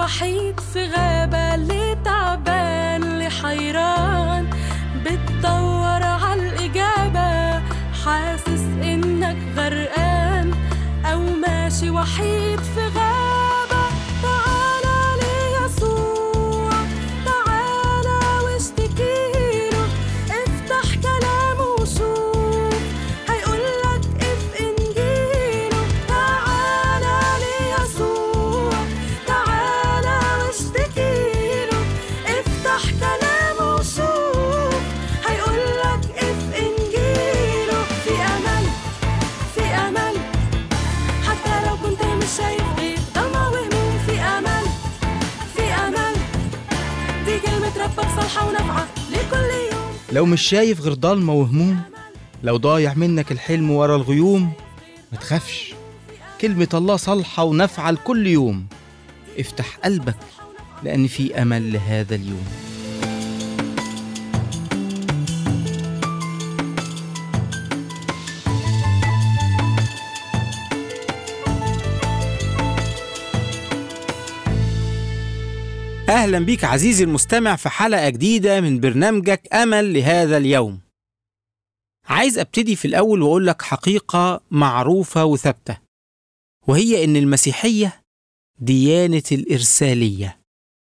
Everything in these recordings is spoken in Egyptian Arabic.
وحيد في غابة اللي تعبان اللي حيران بتدور عالإجابة حاسس إنك غرقان أو ماشي وحيد في غابة تعالى ليسوع تعالى واشتكيله افتح كلامه وشوف هيقولك اف انجيله تعالى ليسوع تعالى واشتكيله افتح كلامه وشوف هيقولك اف انجيله في امل في امل حتى لو كنت مش شايف غير ضلمة وهموم في امل في امل دي كلمة ربك صالحة ونافعة لكل يوم لو مش شايف غير ضلمة وهموم لو ضايع منك الحلم ورا الغيوم ما تخافش كلمة الله صالحة ونافعة لكل يوم افتح قلبك لأن في أمل لهذا اليوم أهلا بيك عزيزي المستمع في حلقة جديدة من برنامجك أمل لهذا اليوم. عايز أبتدي في الأول وأقول لك حقيقة معروفة وثابتة وهي إن المسيحية ديانة الإرسالية.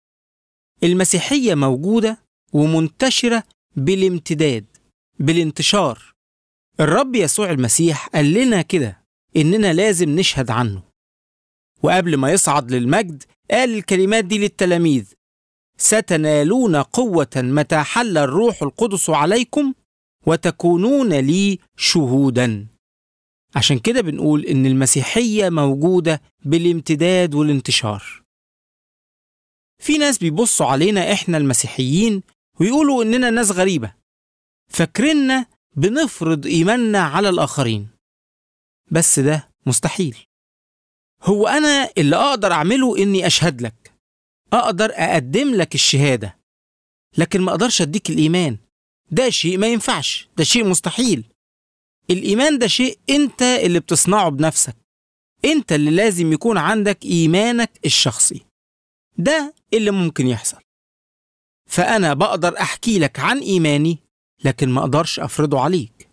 المسيحية موجودة ومنتشرة بالامتداد بالانتشار. الرب يسوع المسيح قال لنا كده إننا لازم نشهد عنه. وقبل ما يصعد للمجد قال الكلمات دي للتلاميذ ستنالون قوة متى حل الروح القدس عليكم وتكونون لي شهودا عشان كده بنقول إن المسيحية موجودة بالامتداد والانتشار في ناس بيبصوا علينا إحنا المسيحيين ويقولوا إننا ناس غريبة فاكريننا بنفرض إيماننا على الآخرين بس ده مستحيل هو أنا اللي أقدر أعمله إني أشهد لك أقدر أقدم لك الشهادة لكن ما أقدرش أديك الإيمان ده شيء ما ينفعش ده شيء مستحيل الإيمان ده شيء أنت اللي بتصنعه بنفسك أنت اللي لازم يكون عندك إيمانك الشخصي ده اللي ممكن يحصل فأنا بقدر أحكي لك عن إيماني لكن ما أقدرش أفرضه عليك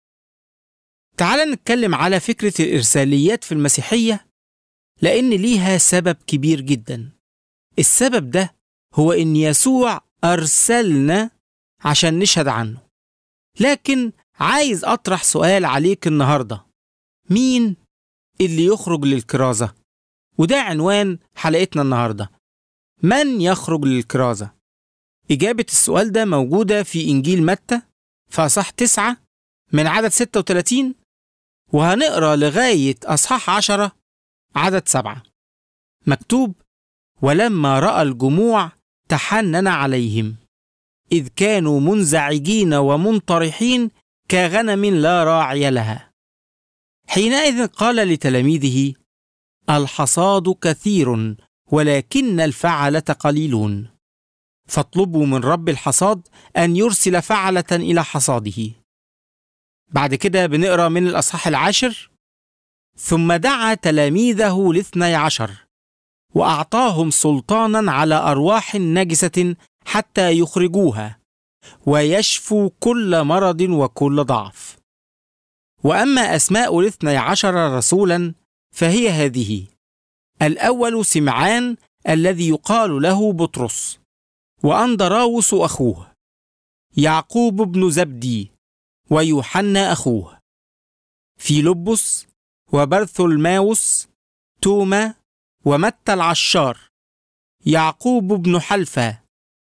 تعال نتكلم على فكرة الإرساليات في المسيحية لأن ليها سبب كبير جدا السبب ده هو إن يسوع أرسلنا عشان نشهد عنه لكن عايز أطرح سؤال عليك النهاردة مين اللي يخرج للكرازة؟ وده عنوان حلقتنا النهاردة من يخرج للكرازة؟ إجابة السؤال ده موجودة في إنجيل متى في أصح تسعة من عدد 36 وهنقرأ لغاية أصحاح عشرة عدد سبعة مكتوب ولما رأى الجموع تحنن عليهم إذ كانوا منزعجين ومنطرحين كغنم لا راعي لها حينئذ قال لتلاميذه الحصاد كثير ولكن الفعلة قليلون فاطلبوا من رب الحصاد أن يرسل فعلة إلى حصاده بعد كده بنقرأ من الأصحاح العاشر ثم دعا تلاميذه الاثني عشر وأعطاهم سلطانا على أرواح نجسة حتى يخرجوها ويشفوا كل مرض وكل ضعف وأما أسماء الاثني عشر رسولا فهي هذه الأول سمعان الذي يقال له بطرس وأندراوس أخوه يعقوب بن زبدي ويوحنا أخوه فيلبس وبرثلماوس توما ومتى العشار يعقوب بن حلفة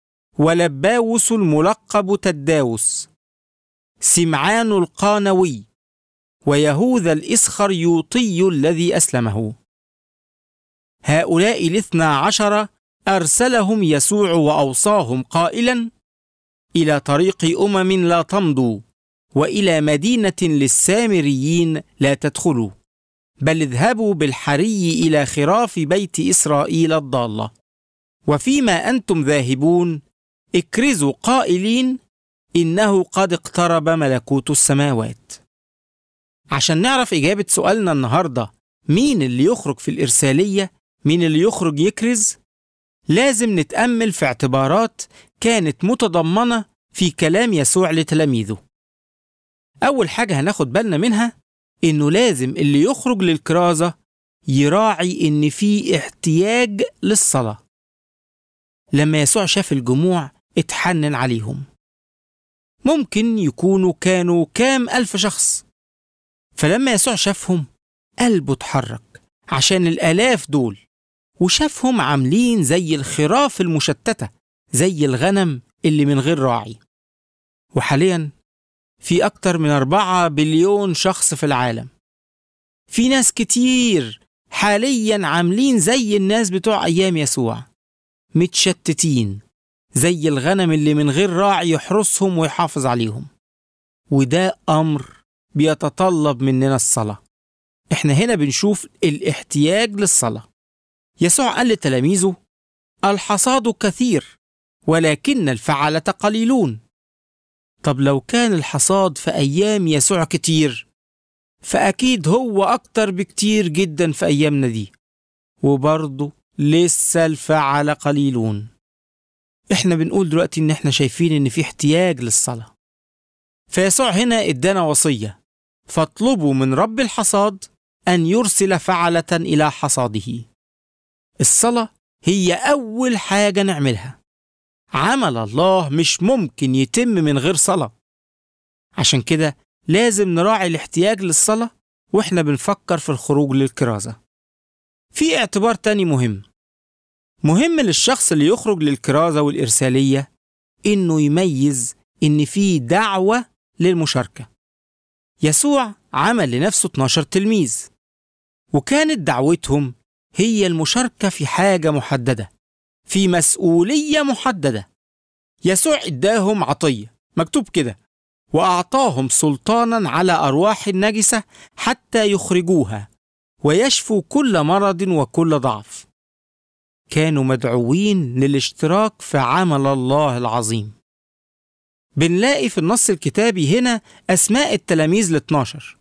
ولباوس الملقب تداوس سمعان القانوي ويهوذا الإسخريوطي الذي أسلمه هؤلاء الاثنى عشر أرسلهم يسوع وأوصاهم قائلا إلى طريق أمم لا تمضوا وإلى مدينة للسامريين لا تدخلوا بل اذهبوا بالحري إلى خراف بيت إسرائيل الضالة وفيما أنتم ذاهبون اكرزوا قائلين إنه قد اقترب ملكوت السماوات عشان نعرف إجابة سؤالنا النهاردة مين اللي يخرج في الإرسالية مين اللي يخرج يكرز لازم نتأمل في اعتبارات كانت متضمنة في كلام يسوع لتلاميذه أول حاجة هناخد بالنا منها إنه لازم اللي يخرج للكرازة يراعي إن في احتياج للصلاة لما يسوع شاف الجموع اتحنن عليهم ممكن يكونوا كانوا كام ألف شخص فلما يسوع شافهم قلبه اتحرك عشان الآلاف دول وشافهم عاملين زي الخراف المشتتة زي الغنم اللي من غير راعي وحاليا في أكتر من أربعة بليون شخص في العالم في ناس كتير حاليا عاملين زي الناس بتوع أيام يسوع متشتتين زي الغنم اللي من غير راعي يحرسهم ويحافظ عليهم وده أمر بيتطلب مننا الصلاة احنا هنا بنشوف الاحتياج للصلاة يسوع قال لتلاميذه الحصاد كثير ولكن الفعلة قليلون طب لو كان الحصاد في أيام يسوع كتير فأكيد هو أكتر بكتير جدا في أيامنا دي وبرضه لسه الفعل قليلون احنا بنقول دلوقتي ان احنا شايفين ان في احتياج للصلاة فيسوع هنا ادانا وصية فاطلبوا من رب الحصاد أن يرسل فعلة إلى حصاده الصلاة هي أول حاجة نعملها عمل الله مش ممكن يتم من غير صلاة عشان كده لازم نراعي الاحتياج للصلاة وإحنا بنفكر في الخروج للكرازة في اعتبار تاني مهم مهم للشخص اللي يخرج للكرازة والإرسالية إنه يميز إن في دعوة للمشاركة يسوع عمل لنفسه 12 تلميذ وكانت دعوتهم هي المشاركة في حاجة محددة في مسؤولية محددة يسوع اداهم عطية مكتوب كده وأعطاهم سلطانا على أرواح النجسة حتى يخرجوها ويشفوا كل مرض وكل ضعف كانوا مدعوين للاشتراك في عمل الله العظيم بنلاقي في النص الكتابي هنا أسماء التلاميذ الاثناشر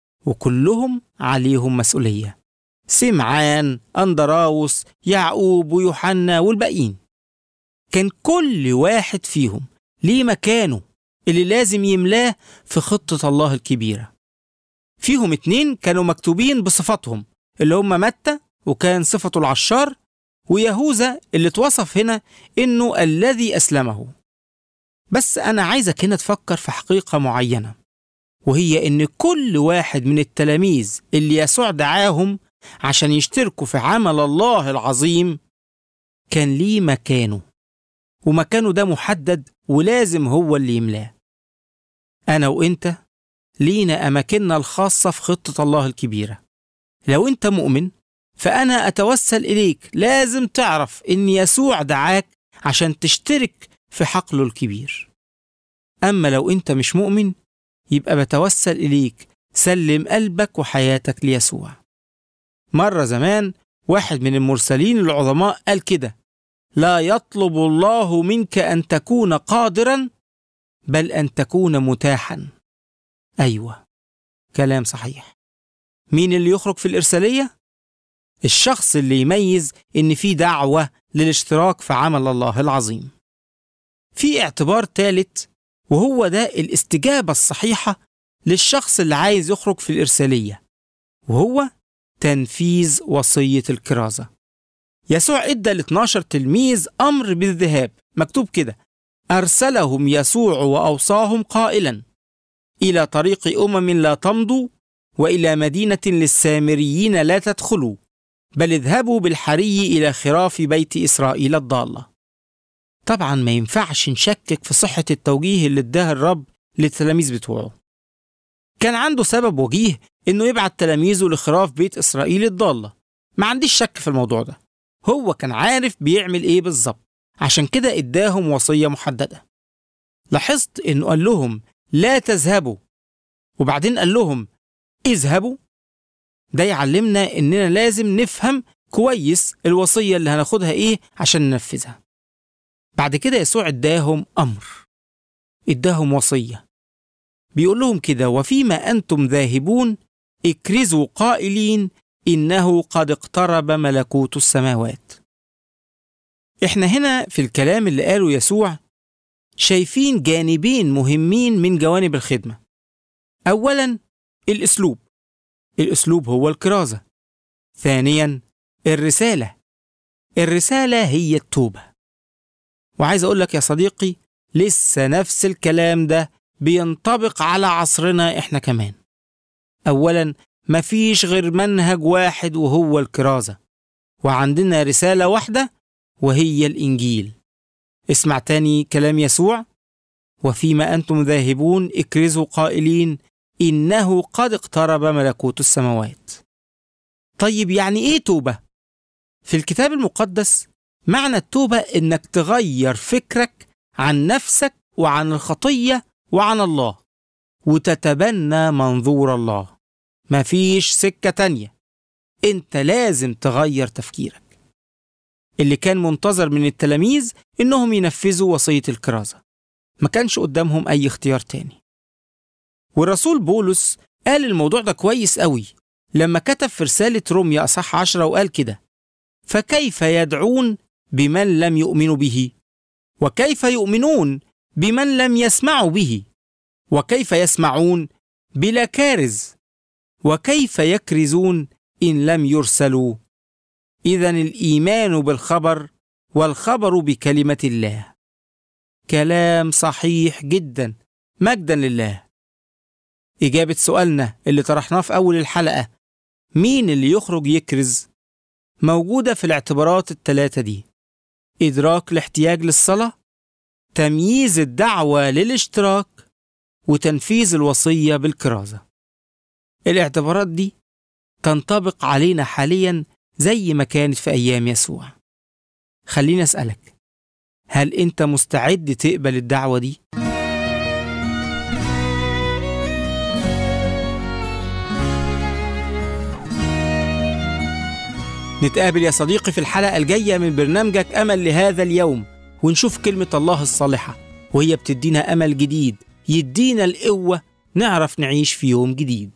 وكلهم عليهم مسؤولية سمعان أندراوس يعقوب ويوحنا والباقيين كان كل واحد فيهم ليه مكانه اللي لازم يملاه في خطة الله الكبيرة فيهم اتنين كانوا مكتوبين بصفاتهم اللي هم متى وكان صفته العشار ويهوذا اللي اتوصف هنا انه الذي اسلمه بس انا عايزك هنا تفكر في حقيقة معينة وهي ان كل واحد من التلاميذ اللي يسوع دعاهم عشان يشتركوا في عمل الله العظيم كان ليه مكانه ومكانه ده محدد ولازم هو اللي يملاه أنا وإنت لينا أماكننا الخاصة في خطة الله الكبيرة لو أنت مؤمن فأنا أتوسل إليك لازم تعرف إن يسوع دعاك عشان تشترك في حقله الكبير أما لو أنت مش مؤمن يبقى بتوسل إليك سلم قلبك وحياتك ليسوع مرة زمان واحد من المرسلين العظماء قال كده لا يطلب الله منك أن تكون قادرا بل أن تكون متاحا أيوة كلام صحيح مين اللي يخرج في الإرسالية؟ الشخص اللي يميز إن في دعوة للاشتراك في عمل الله العظيم في اعتبار ثالث وهو ده الاستجابة الصحيحة للشخص اللي عايز يخرج في الإرسالية وهو تنفيذ وصية الكرازة يسوع ادى ل 12 تلميذ امر بالذهاب مكتوب كده ارسلهم يسوع واوصاهم قائلا الى طريق امم لا تمضوا والى مدينه للسامريين لا تدخلوا بل اذهبوا بالحري الى خراف بيت اسرائيل الضاله طبعا ما ينفعش نشكك في صحه التوجيه اللي اداه الرب للتلاميذ بتوعه كان عنده سبب وجيه انه يبعت تلاميذه لخراف بيت اسرائيل الضاله ما عنديش شك في الموضوع ده هو كان عارف بيعمل ايه بالظبط عشان كده اداهم وصية محددة لاحظت انه قال لهم لا تذهبوا وبعدين قال لهم اذهبوا ده يعلمنا اننا لازم نفهم كويس الوصية اللي هناخدها ايه عشان ننفذها بعد كده يسوع اداهم امر اداهم وصية بيقول لهم كده وفيما انتم ذاهبون اكرزوا قائلين إنه قد اقترب ملكوت السماوات احنا هنا في الكلام اللي قاله يسوع شايفين جانبين مهمين من جوانب الخدمة أولا الأسلوب الأسلوب هو الكرازة ثانيا الرسالة الرسالة هي التوبة وعايز أقول لك يا صديقي لسه نفس الكلام ده بينطبق على عصرنا إحنا كمان أولا مفيش غير منهج واحد وهو الكرازة وعندنا رسالة واحدة وهي الإنجيل اسمع تاني كلام يسوع وفيما أنتم ذاهبون اكرزوا قائلين إنه قد اقترب ملكوت السماوات طيب يعني إيه توبة؟ في الكتاب المقدس معنى التوبة إنك تغير فكرك عن نفسك وعن الخطية وعن الله وتتبنى منظور الله مفيش سكة تانية انت لازم تغير تفكيرك اللي كان منتظر من التلاميذ انهم ينفذوا وصية الكرازة ما كانش قدامهم اي اختيار تاني والرسول بولس قال الموضوع ده كويس قوي لما كتب في رسالة روميا أصح عشرة وقال كده فكيف يدعون بمن لم يؤمنوا به وكيف يؤمنون بمن لم يسمعوا به وكيف يسمعون بلا كارز وكيف يكرزون ان لم يرسلوا اذا الايمان بالخبر والخبر بكلمه الله كلام صحيح جدا مجدا لله اجابه سؤالنا اللي طرحناه في اول الحلقه مين اللي يخرج يكرز موجوده في الاعتبارات الثلاثه دي ادراك الاحتياج للصلاه تمييز الدعوه للاشتراك وتنفيذ الوصيه بالكرازه الاعتبارات دي تنطبق علينا حاليا زي ما كانت في ايام يسوع خليني اسالك هل انت مستعد تقبل الدعوه دي نتقابل يا صديقي في الحلقه الجايه من برنامجك امل لهذا اليوم ونشوف كلمه الله الصالحه وهي بتدينا امل جديد يدينا القوه نعرف نعيش في يوم جديد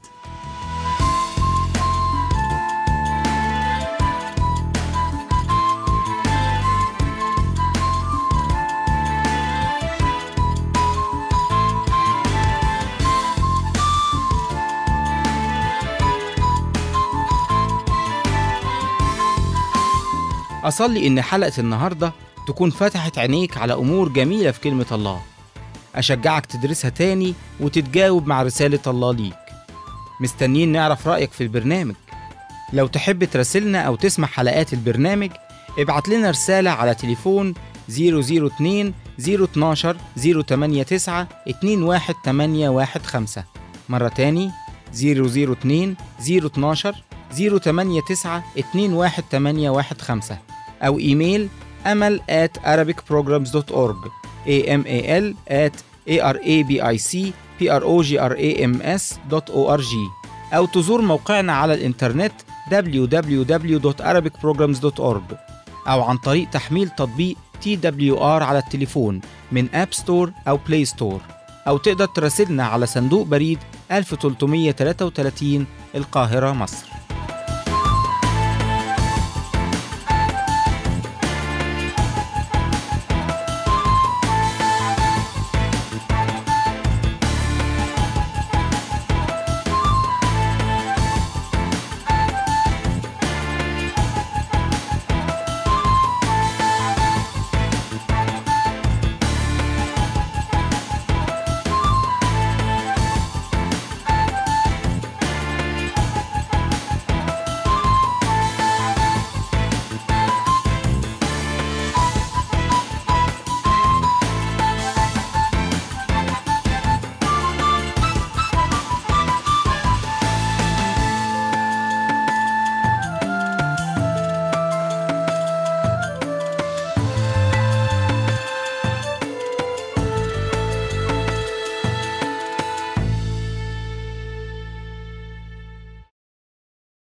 أصلي إن حلقة النهاردة تكون فتحت عينيك على أمور جميلة في كلمة الله أشجعك تدرسها تاني وتتجاوب مع رسالة الله ليك مستنيين نعرف رأيك في البرنامج لو تحب تراسلنا أو تسمع حلقات البرنامج ابعت لنا رسالة على تليفون 002 012 089 21815 مرة تاني 002 012 089 21815 أو إيميل أمل at arabicprograms.org amal at arabicprograms.org أو تزور موقعنا على الإنترنت www.arabicprograms.org أو عن طريق تحميل تطبيق TWR على التليفون من أب ستور أو بلاي ستور أو تقدر تراسلنا على صندوق بريد 1333 القاهرة مصر